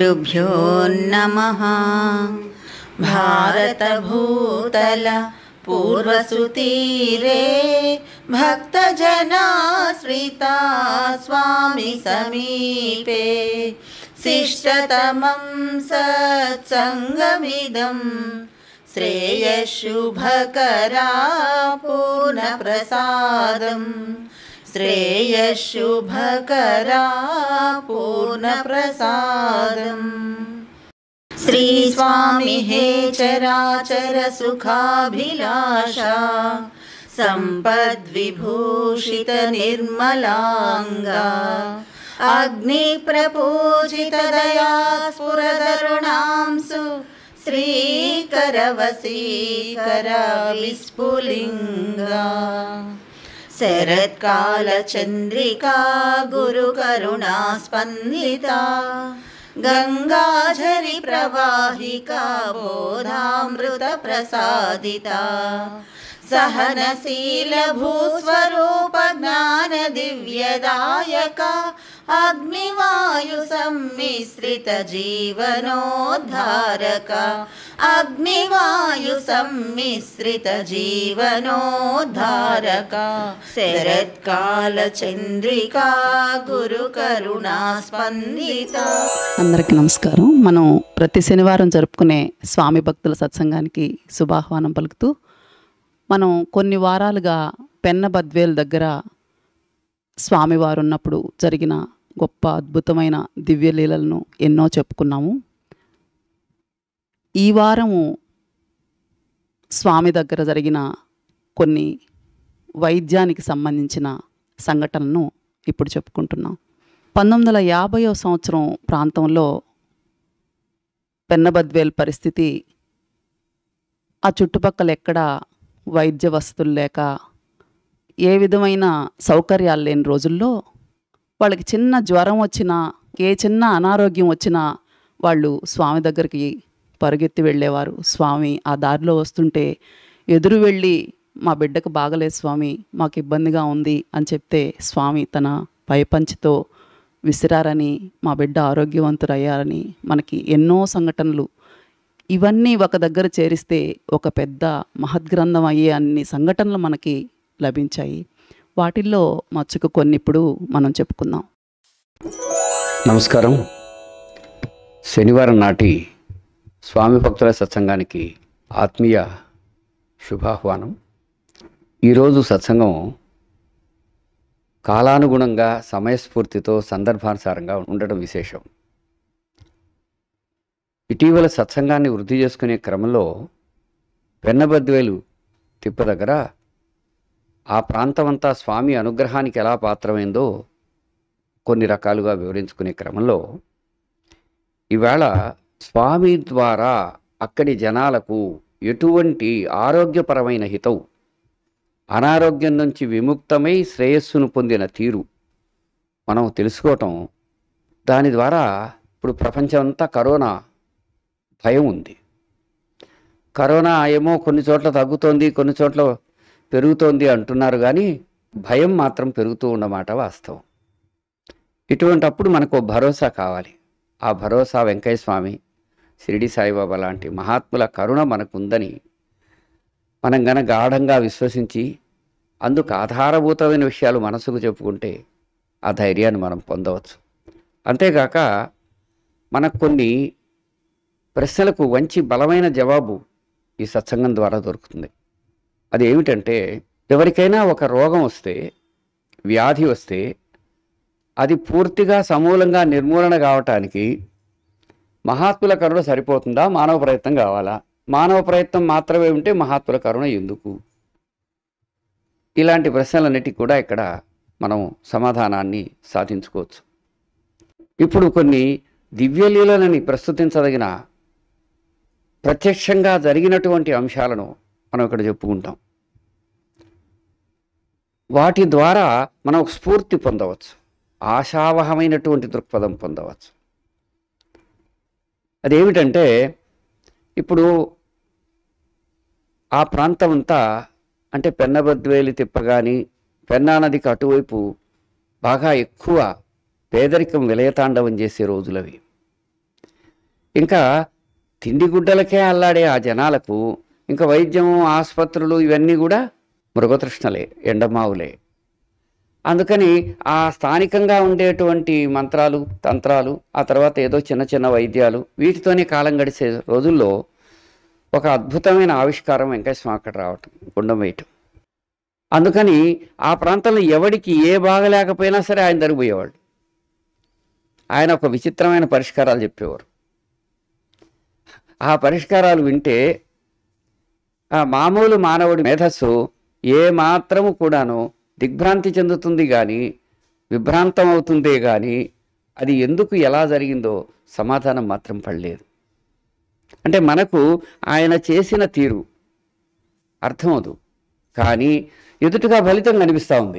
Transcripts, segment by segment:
श्रीगुरुभ्यो नमः भारतभूतल पूर्वसुतीरे भक्तजनाश्रिता स्वामि समीपे शिष्टतमं सत्सङ्गमिदं श्रेयशुभकरा पूर्णप्रसादम् श्रेयशुभकरा पूर्णप्रसादम् श्रीस्वामि हे चराचर सुखाभिलाषा सम्पद्विभूषित निर्मलाङ्गा अग्निप्रपूजितदया स्फुरदरुणांसु श्रीकरवसीकर विस्फुलिङ्गा शरत्कालचन्द्रिका गुरुकरुणा स्पन्दिता गङ्गाझरि प्रवाहिका बोधामृतप्रसादिता सहनशीलभूस्वरूप ज्ञानदिव्यदायका अग्निवायुसम्मिश्रितजीवनोद्धारका अग्निवायुसम्मिश्रितजीवनोद्धारका शरत्कालचन्द्रिका गुरुकरुणा स्पन्दिता అందరికీ నమస్కారం మనం ప్రతి శనివారం జరుపుకునే స్వామి భక్తుల సత్సంగానికి శుభాహ్వానం పలుకుతూ మనం కొన్ని వారాలుగా పెన్న బద్వేల్ దగ్గర స్వామివారు ఉన్నప్పుడు జరిగిన గొప్ప అద్భుతమైన దివ్యలీలలను ఎన్నో చెప్పుకున్నాము ఈ వారము స్వామి దగ్గర జరిగిన కొన్ని వైద్యానికి సంబంధించిన సంఘటనను ఇప్పుడు చెప్పుకుంటున్నాం పంతొమ్మిది వందల యాభైవ సంవత్సరం ప్రాంతంలో పెన్నబద్వేల్ పరిస్థితి ఆ చుట్టుపక్కల ఎక్కడ వైద్య వసతులు లేక ఏ విధమైన సౌకర్యాలు లేని రోజుల్లో వాళ్ళకి చిన్న జ్వరం వచ్చినా ఏ చిన్న అనారోగ్యం వచ్చినా వాళ్ళు స్వామి దగ్గరికి పరుగెత్తి వెళ్ళేవారు స్వామి ఆ దారిలో వస్తుంటే ఎదురు వెళ్ళి మా బిడ్డకు బాగలేదు స్వామి మాకు ఇబ్బందిగా ఉంది అని చెప్తే స్వామి తన పైపంచితో విసిరారని మా బిడ్డ ఆరోగ్యవంతురయ్యారని మనకి ఎన్నో సంఘటనలు ఇవన్నీ ఒక దగ్గర చేరిస్తే ఒక పెద్ద మహద్గ్రంథం అయ్యే అన్ని సంఘటనలు మనకి లభించాయి వాటిల్లో మచ్చుకు కొన్ని ఇప్పుడు మనం చెప్పుకుందాం నమస్కారం శనివారం నాటి స్వామి భక్తుల సత్సంగానికి ఆత్మీయ శుభాహ్వానం ఈరోజు సత్సంగం కాలానుగుణంగా సమయస్ఫూర్తితో సందర్భానుసారంగా ఉండడం విశేషం ఇటీవల సత్సంగాన్ని వృద్ధి చేసుకునే క్రమంలో వెన్నబద్వేలు తిప్ప దగ్గర ఆ ప్రాంతమంతా స్వామి అనుగ్రహానికి ఎలా పాత్రమైందో కొన్ని రకాలుగా వివరించుకునే క్రమంలో ఈవేళ స్వామి ద్వారా అక్కడి జనాలకు ఎటువంటి ఆరోగ్యపరమైన హితవు అనారోగ్యం నుంచి విముక్తమై శ్రేయస్సును పొందిన తీరు మనం తెలుసుకోవటం దాని ద్వారా ఇప్పుడు ప్రపంచమంతా కరోనా భయం ఉంది కరోనా ఏమో కొన్ని చోట్ల తగ్గుతోంది కొన్ని చోట్ల పెరుగుతోంది అంటున్నారు కానీ భయం మాత్రం పెరుగుతూ ఉన్నమాట వాస్తవం ఇటువంటి అప్పుడు మనకు ఓ భరోసా కావాలి ఆ భరోసా వెంకయ్య స్వామి షిరిడి సాయిబాబా లాంటి మహాత్ముల కరుణ మనకుందని మనం గన గాఢంగా విశ్వసించి అందుకు ఆధారభూతమైన విషయాలు మనసుకు చెప్పుకుంటే ఆ ధైర్యాన్ని మనం పొందవచ్చు అంతేగాక మనకు కొన్ని ప్రశ్నలకు మంచి బలమైన జవాబు ఈ సత్సంగం ద్వారా దొరుకుతుంది అది ఏమిటంటే ఎవరికైనా ఒక రోగం వస్తే వ్యాధి వస్తే అది పూర్తిగా సమూలంగా నిర్మూలన కావటానికి మహాత్ముల కరుణ సరిపోతుందా మానవ ప్రయత్నం కావాలా మానవ ప్రయత్నం మాత్రమే ఉంటే మహాత్ముల కరుణ ఎందుకు ఇలాంటి ప్రశ్నలన్నిటికీ కూడా ఇక్కడ మనం సమాధానాన్ని సాధించుకోవచ్చు ఇప్పుడు కొన్ని దివ్యలీలలని ప్రస్తుతించదగిన ప్రత్యక్షంగా జరిగినటువంటి అంశాలను మనం ఇక్కడ చెప్పుకుంటాం వాటి ద్వారా మనం ఒక స్ఫూర్తి పొందవచ్చు ఆశావహమైనటువంటి దృక్పథం పొందవచ్చు అదేమిటంటే ఇప్పుడు ఆ ప్రాంతం అంతా అంటే పెన్నబద్వేలి తిప్ప కానీ పెన్నా నదికి అటువైపు బాగా ఎక్కువ పేదరికం విలయతాండవం చేసే రోజులవి ఇంకా తిండి గుడ్డలకే అల్లాడే ఆ జనాలకు ఇంకా వైద్యం ఆసుపత్రులు ఇవన్నీ కూడా మృగతృష్ణలే ఎండమావులే అందుకని ఆ స్థానికంగా ఉండేటువంటి మంత్రాలు తంత్రాలు ఆ తర్వాత ఏదో చిన్న చిన్న వైద్యాలు వీటితోనే కాలం గడిచే రోజుల్లో ఒక అద్భుతమైన ఆవిష్కారం వెంకటేశ్వరం అక్కడ రావటం గుండం వేయటం అందుకని ఆ ప్రాంతంలో ఎవడికి ఏ బాగలేకపోయినా సరే ఆయన దగ్గరికి పోయేవాళ్ళు ఆయన ఒక విచిత్రమైన పరిష్కారాలు చెప్పేవారు ఆ పరిష్కారాలు వింటే ఆ మామూలు మానవుడి మేధస్సు ఏ మాత్రము కూడాను దిగ్భ్రాంతి చెందుతుంది కానీ విభ్రాంతం అవుతుందే కానీ అది ఎందుకు ఎలా జరిగిందో సమాధానం మాత్రం పడలేదు అంటే మనకు ఆయన చేసిన తీరు అర్థమవుదు కానీ ఎదుటిగా ఫలితం కనిపిస్తూ ఉంది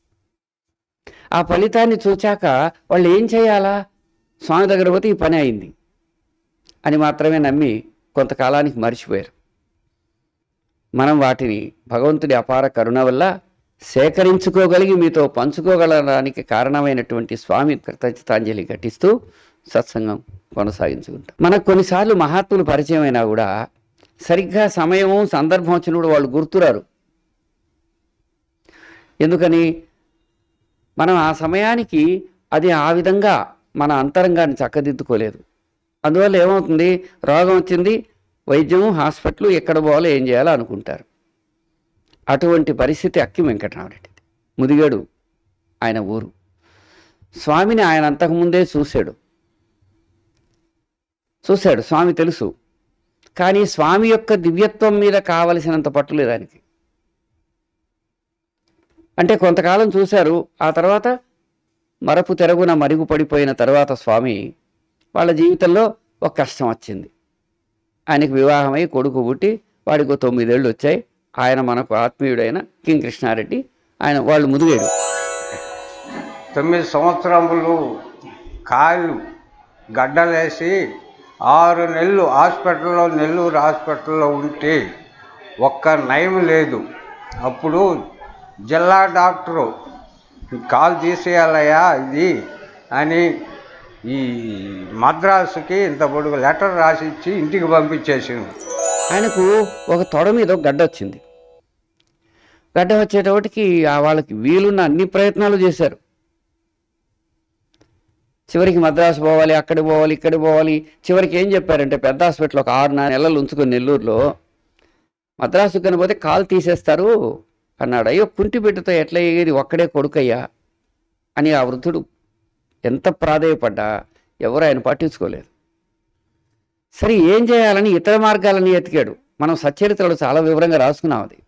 ఆ ఫలితాన్ని చూచాక వాళ్ళు ఏం చేయాలా స్వామి దగ్గర పోతే ఈ పని అయింది అని మాత్రమే నమ్మి కొంతకాలానికి మర్చిపోయారు మనం వాటిని భగవంతుడి అపార కరుణ వల్ల సేకరించుకోగలిగి మీతో పంచుకోగలడానికి కారణమైనటువంటి స్వామి కృతజ్ఞతాంజలి ఘటిస్తూ సత్సంగం కొనసాగించుకుంటాం మనకు కొన్నిసార్లు మహాత్ములు పరిచయం అయినా కూడా సరిగ్గా సమయము సందర్భం వచ్చినప్పుడు వాళ్ళు గుర్తురారు ఎందుకని మనం ఆ సమయానికి అది ఆ విధంగా మన అంతరంగాన్ని చక్కదిద్దుకోలేదు అందువల్ల ఏమవుతుంది రోగం వచ్చింది వైద్యము హాస్పిటల్ ఎక్కడ పోవాలో ఏం చేయాలో అనుకుంటారు అటువంటి పరిస్థితి అక్కి వెంకటరామరెడ్డి ముదిగాడు ఆయన ఊరు స్వామిని ఆయన అంతకుముందే చూశాడు చూశాడు స్వామి తెలుసు కానీ స్వామి యొక్క దివ్యత్వం మీద కావలసినంత పట్టు లేదు ఆయనకి అంటే కొంతకాలం చూశారు ఆ తర్వాత మరపు తెరగున మరుగు పడిపోయిన తర్వాత స్వామి వాళ్ళ జీవితంలో ఒక కష్టం వచ్చింది ఆయనకు వివాహమై కొడుకు పుట్టి వాడికి ఓ తొమ్మిదేళ్ళు వచ్చాయి ఆయన మనకు ఆత్మీయుడైన కింగ్ కృష్ణారెడ్డి ఆయన వాళ్ళు ముదిగాడు తొమ్మిది సంవత్సరములు కాళ్ళు గడ్డలేసి ఆరు నెలలు హాస్పిటల్లో నెల్లూరు హాస్పిటల్లో ఉంటే ఒక్క నయం లేదు అప్పుడు జిల్లా డాక్టరు కాలు తీసేయాలయ్యా ఇది అని ఈ మద్రాసుకి ఇంత పొడుగు లెటర్ రాసిచ్చి ఇంటికి పంపించేసింది ఆయనకు ఒక తొడ మీద ఒక గడ్డ వచ్చింది గడ్డ వచ్చేటప్పటికి ఆ వాళ్ళకి వీలున్న అన్ని ప్రయత్నాలు చేశారు చివరికి మద్రాసు పోవాలి అక్కడికి పోవాలి ఇక్కడికి పోవాలి చివరికి ఏం చెప్పారంటే పెద్ద హాస్పిటల్ ఒక ఆరు నాలుగు నెలలు ఉంచుకొని నెల్లూరులో మద్రాసు కనిపోతే కాలు తీసేస్తారు అన్నాడు అయ్యో కుంటి బిడ్డతో ఎట్లా ఎగిరి ఒక్కడే కొడుకయ్యా అని ఆ వృద్ధుడు ఎంత ప్రాధేయపడ్డా ఎవరు ఆయన పట్టించుకోలేదు సరే ఏం చేయాలని ఇతర మార్గాలని ఎతికాడు మనం సచ్చరిత్రలో చాలా వివరంగా రాసుకున్నాం అది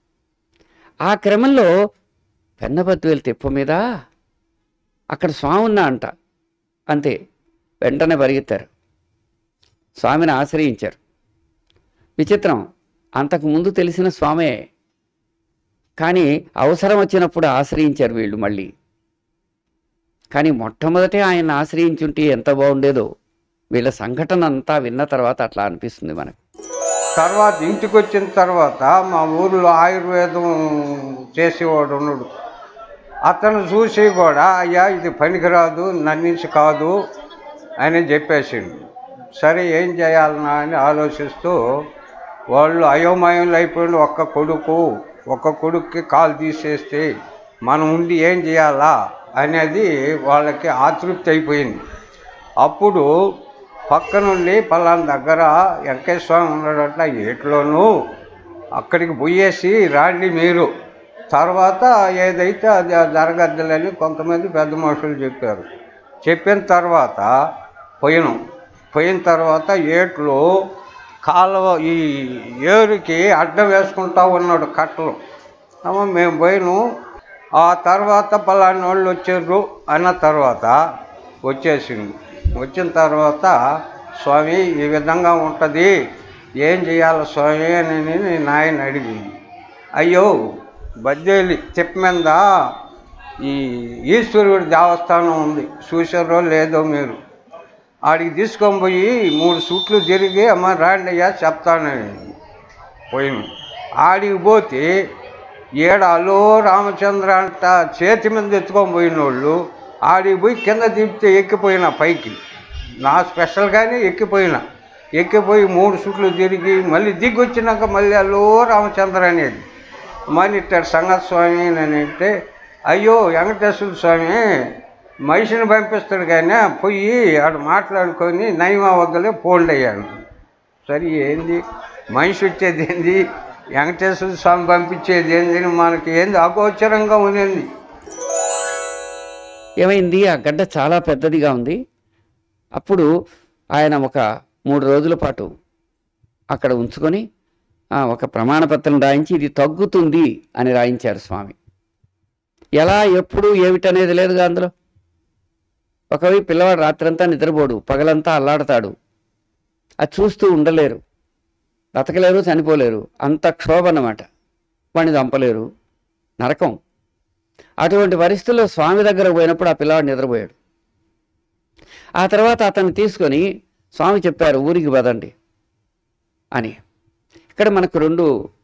ఆ క్రమంలో పెన్నబద్వేలు తిప్ప మీద అక్కడ స్వామి ఉన్నా అంట అంతే వెంటనే పరిగెత్తారు స్వామిని ఆశ్రయించారు విచిత్రం అంతకు ముందు తెలిసిన స్వామే కానీ అవసరం వచ్చినప్పుడు ఆశ్రయించారు వీళ్ళు మళ్ళీ కానీ మొట్టమొదటే ఆయన ఆశ్రయించుంటే ఎంత బాగుండేదో వీళ్ళ సంఘటన అంతా విన్న తర్వాత అట్లా అనిపిస్తుంది మనకు తర్వాత ఇంటికి వచ్చిన తర్వాత మా ఊర్లో ఆయుర్వేదం చేసేవాడు ఉన్నాడు అతను చూసి కూడా అయ్యా ఇది పనికిరాదు నన్నించి కాదు అని చెప్పేసిండు సరే ఏం చేయాలన్నా అని ఆలోచిస్తూ వాళ్ళు అయోమయంలో అయిపోయింది ఒక్క కొడుకు ఒక్క కొడుక్కి కాలు తీసేస్తే మనం ఉండి ఏం చేయాలా అనేది వాళ్ళకి ఆతృప్తి అయిపోయింది అప్పుడు పక్క నుండి పలానా దగ్గర వెంకటేశ్వర స్వామి ఉన్నాడట ఏట్లోనూ అక్కడికి పోయేసి రాండి మీరు తర్వాత ఏదైతే అది జరగద్దులని కొంతమంది పెద్ద మనుషులు చెప్పారు చెప్పిన తర్వాత పోయినాం పోయిన తర్వాత ఏట్లో కాలువ ఈ ఏరుకి అడ్డం వేసుకుంటా ఉన్నాడు కట్టలు అమ్మ మేము పోయినాం ఆ తర్వాత పలానా వాళ్ళు వచ్చారు అన్న తర్వాత వచ్చేసింది వచ్చిన తర్వాత స్వామి ఈ విధంగా ఉంటుంది ఏం చేయాలి స్వామి అని నేను నాయన అడిగింది అయ్యో బద్దేలి తిప్ప మీద ఈ ఈశ్వరుడి దేవస్థానం ఉంది చూసారో లేదో మీరు ఆడికి తీసుకొని పోయి మూడు సూట్లు తిరిగి అమ్మ రాండి అయ్యా చెప్తానని పోయిన ఆడికి పోతే ఏడాలో రామచంద్ర అంట చేతి మీద ఎత్తుకొని పోయిన వాళ్ళు ఆడికి పోయి కింద దింపితే ఎక్కిపోయిన పైకి నా స్పెషల్గానే ఎక్కిపోయినా ఎక్కిపోయి మూడు సుట్లు తిరిగి మళ్ళీ దిగి వచ్చినాక మళ్ళీ అల్లో రామచంద్ర అనేది మళ్ళీ ఇట్టాడు సంగత్ స్వామి అని అంటే అయ్యో వెంకటేశ్వర స్వామి మనిషిని పంపిస్తాడు కానీ పోయి ఆడు మాట్లాడుకొని నయమా వద్దలే పోండి అయ్యాను సరే ఏంది మనిషి వచ్చేది ఏంది వెంకటేశ్వర స్వామి పంపించేది ఏంది అని మనకి ఏంది అగోచరంగా ఉన్నది ఏమైంది ఆ గడ్డ చాలా పెద్దదిగా ఉంది అప్పుడు ఆయన ఒక మూడు రోజుల పాటు అక్కడ ఉంచుకొని ఆ, ఒక ప్రమాణపత్రం రాయించి ఇది తగ్గుతుంది అని రాయించారు స్వామి ఎలా ఎప్పుడు ఏమిటనేది లేదుగా అందులో ఒకవైపు పిల్లవాడు రాత్రంతా నిద్రపోడు పగలంతా అల్లాడతాడు అది చూస్తూ ఉండలేరు బతకలేరు చనిపోలేరు అంత క్షోభ అన్నమాట వాడిని చంపలేరు నరకం అటువంటి పరిస్థితుల్లో స్వామి దగ్గర పోయినప్పుడు ఆ పిల్లవాడు నిద్రపోయాడు ఆ తర్వాత అతన్ని తీసుకొని స్వామి చెప్పారు ఊరికి పదండి అని ఇక్కడ మనకు రెండు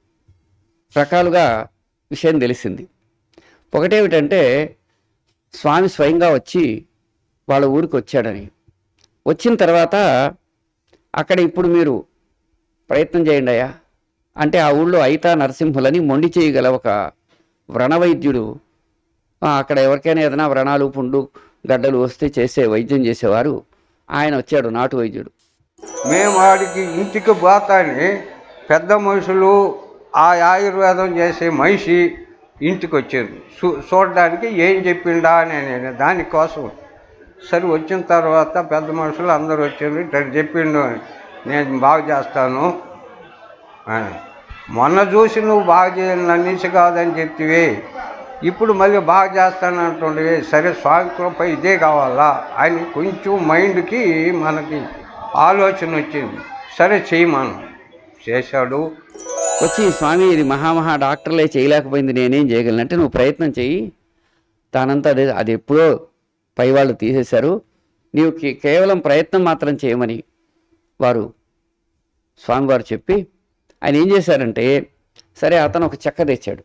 రకాలుగా విషయం తెలిసింది ఒకటేమిటంటే స్వామి స్వయంగా వచ్చి వాళ్ళ ఊరికి వచ్చాడని వచ్చిన తర్వాత అక్కడ ఇప్పుడు మీరు ప్రయత్నం చేయండి అయ్యా అంటే ఆ ఊళ్ళో అయితా నరసింహులని మొండి చేయగల ఒక వ్రణవైద్యుడు ఆ, అక్కడ ఎవరికైనా ఏదైనా వ్రణాలు పుండు గడ్డలు వస్తే చేసే వైద్యం చేసేవారు ఆయన వచ్చాడు నాటు వైద్యుడు మేము వాడికి ఇంటికి పోతాని పెద్ద మనుషులు ఆ ఆయుర్వేదం చేసే మనిషి ఇంటికి వచ్చారు చూ చూడడానికి ఏం చెప్పిండా అని నేను దానికోసం సరే వచ్చిన తర్వాత పెద్ద మనుషులు అందరూ వచ్చారు ఇట్లా చెప్పిండు అని. నేను బాగు చేస్తాను అని. మొన్న చూసి నువ్వు బాగా చేయాలి నన్నించి కాదని చెప్తివి ఇప్పుడు మళ్ళీ బాగా చేస్తాను అంటుండేవి సరే స్వామి కృప ఇదే కావాలా అని కొంచెం మైండ్కి మనకి ఆలోచన వచ్చింది సరే చెయ్యి మనం చేశాడు వచ్చి స్వామి ఇది మహామహా డాక్టర్లే చేయలేకపోయింది నేనేం చేయగలను అంటే నువ్వు ప్రయత్నం చెయ్యి దానంతా అదే అది ఎప్పుడో పై వాళ్ళు తీసేశారు నీవు కే- కేవలం ప్రయత్నం మాత్రం చేయమని వారు స్వామివారు చెప్పి ఆయన ఏం చేశారంటే సరే అతను ఒక చెక్క తెచ్చాడు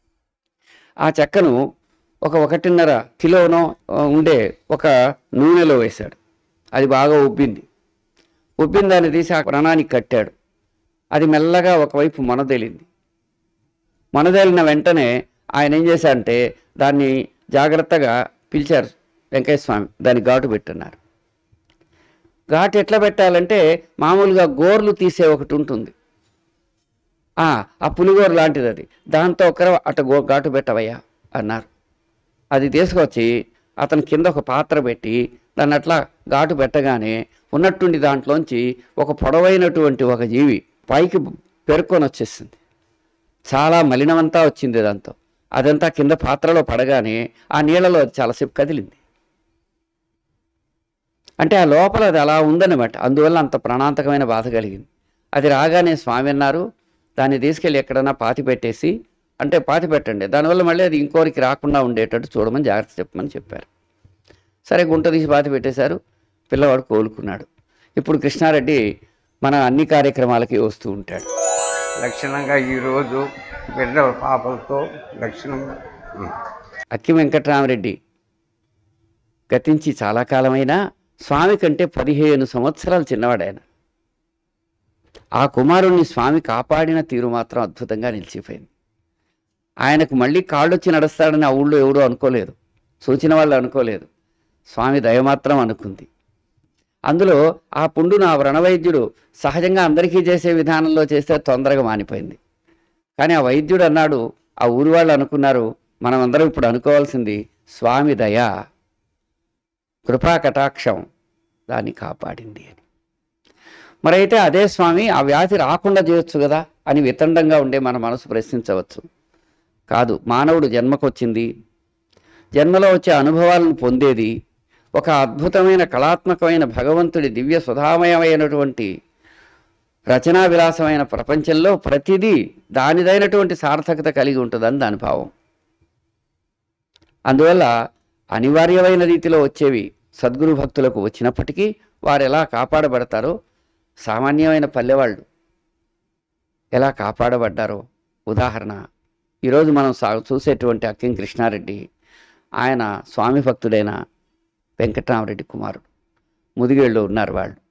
ఆ చెక్కను ఒక ఒకటిన్నర కిలోనో ఆ, ఉండే ఒక నూనెలో వేశాడు అది బాగా ఉబ్బింది ఉబ్బిన దాన్ని తీసి ఆ ప్రాణానికి కట్టాడు అది మెల్లగా ఒకవైపు మొనదేలింది మొనదేలిన వెంటనే ఆయన ఏం చేశారంటే దాన్ని జాగ్రత్తగా పిలిచారు వెంకయ్య స్వామి దాన్ని ఘాటు పెట్టున్నారు ఘాటు ఎట్లా పెట్టాలంటే మామూలుగా గోర్లు తీసే ఒకటి ఉంటుంది ఆ ఆ పులిగోరు లాంటిది అది దాంతో ఒకరు అట గో ఘాటు పెట్టవయ్యా అన్నారు అది తీసుకొచ్చి అతని కింద ఒక పాత్ర పెట్టి దాన్ని అట్లా ఘాటు పెట్టగానే ఉన్నట్టుండి దాంట్లోంచి ఒక పొడవైనటువంటి ఒక జీవి పైకి పేర్కొని వచ్చేసింది చాలా మలినమంతా వచ్చింది దాంతో అదంతా కింద పాత్రలో పడగానే ఆ నీళ్ళలో అది చాలాసేపు కదిలింది అంటే ఆ లోపల అది అలా ఉందన్నమాట అందువల్ల అంత ప్రాణాంతకమైన బాధ కలిగింది అది రాగానే స్వామి అన్నారు దాన్ని తీసుకెళ్ళి ఎక్కడన్నా పాతి పెట్టేసి అంటే పాతి పెట్టండి దానివల్ల మళ్ళీ అది ఇంకోరికి రాకుండా ఉండేటట్టు చూడమని జాగ్రత్త చెప్పమని చెప్పారు సరే గుంట తీసి పాతి పెట్టేశారు పిల్లవాడు కోలుకున్నాడు ఇప్పుడు కృష్ణారెడ్డి మన అన్ని కార్యక్రమాలకి వస్తూ ఉంటాడు లక్షణంగా ఈరోజు బిడ్డల పాపలతో లక్షణంగా ఉం. అక్కి వెంకట్రామరెడ్డి గతించి చాలా కాలమైనా స్వామి కంటే పదిహేను సంవత్సరాలు చిన్నవాడాయన ఆ కుమారుణ్ణి స్వామి కాపాడిన తీరు మాత్రం అద్భుతంగా నిలిచిపోయింది ఆయనకు మళ్ళీ కాళ్ళొచ్చి నడుస్తాడని ఆ ఊళ్ళో ఎవడూ అనుకోలేదు సూచన వాళ్ళు అనుకోలేదు స్వామి దయ మాత్రం అనుకుంది అందులో ఆ పుండును ఆ వ్రణవైద్యుడు సహజంగా అందరికీ చేసే విధానంలో చేస్తే తొందరగా మానిపోయింది కానీ ఆ వైద్యుడు అన్నాడు ఆ ఊరి వాళ్ళు అనుకున్నారు మనమందరం ఇప్పుడు అనుకోవాల్సింది స్వామి దయ కృపా కటాక్షం దాన్ని కాపాడింది అని మరైతే అదే స్వామి ఆ వ్యాధి రాకుండా చేయొచ్చు కదా అని వితండంగా ఉండే మన మనసు ప్రశ్నించవచ్చు కాదు మానవుడు జన్మకొచ్చింది జన్మలో వచ్చే అనుభవాలను పొందేది ఒక అద్భుతమైన కళాత్మకమైన భగవంతుడి దివ్య సుధామయమైనటువంటి రచనా విలాసమైన ప్రపంచంలో ప్రతిదీ దానిదైనటువంటి సార్థకత కలిగి ఉంటుందని దాని భావం అందువల్ల అనివార్యమైన రీతిలో వచ్చేవి సద్గురు భక్తులకు వచ్చినప్పటికీ వారు ఎలా కాపాడబడతారో సామాన్యమైన పల్లెవాళ్ళు ఎలా కాపాడబడ్డారో ఉదాహరణ ఈరోజు మనం సా చూసేటువంటి అక్కిం కృష్ణారెడ్డి ఆయన స్వామి భక్తుడైన వెంకటరామరెడ్డి కుమారుడు ముదిగేళ్ళు ఉన్నారు వాళ్ళు